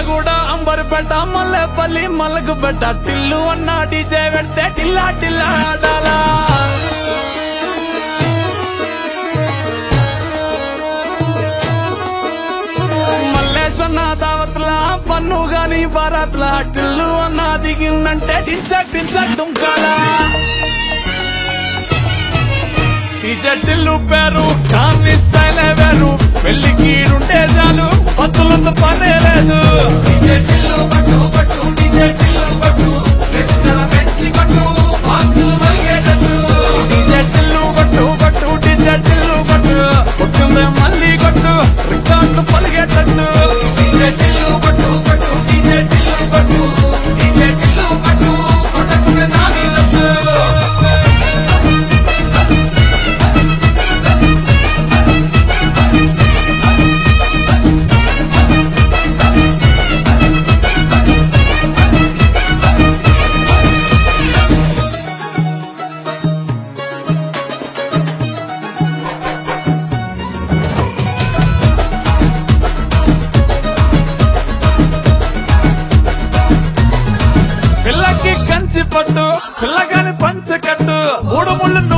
మిర్యాలగూడ అంబర్పేట మల్లెపల్లి మల్లకు పెట్ట టిల్లు అన్న డీజే పెడితే టిల్లా టిల్లా ఆడాలా మల్లేసన్న దావత్ల పన్ను గాని బారాత్ల టిల్లు అన్న దిగిందంటే టించక్ టించక్ డుంకాలా డీజే టిల్లు పేరు కాని స్టైల్ వేరు పెళ్లికి ఉంటే చాలు పత్తులతో పనే లేదు డీజే టిల్లు పట్టు పట్టు డీజే టిల్లు పట్టు రెసిజల పెంచి కొట్టు బాక్సులు మలిగేటట్టు డీజే టిల్లు పట్టు పట్టు డీజే టిల్లు పట్టు కొట్టుందే మళ్ళీ కొట్టు రికార్డు పలిగేటట్టు డీజే టిల్లు పట్టు పట్టు డీజే టిల్లు పట్టు డీజే టిల్లు పట్టు కొట్టకుండా నా మీద పిల్లకి కంచి పట్టు పిల్లగాని పంచ కట్టు మూడు ముళ్ళు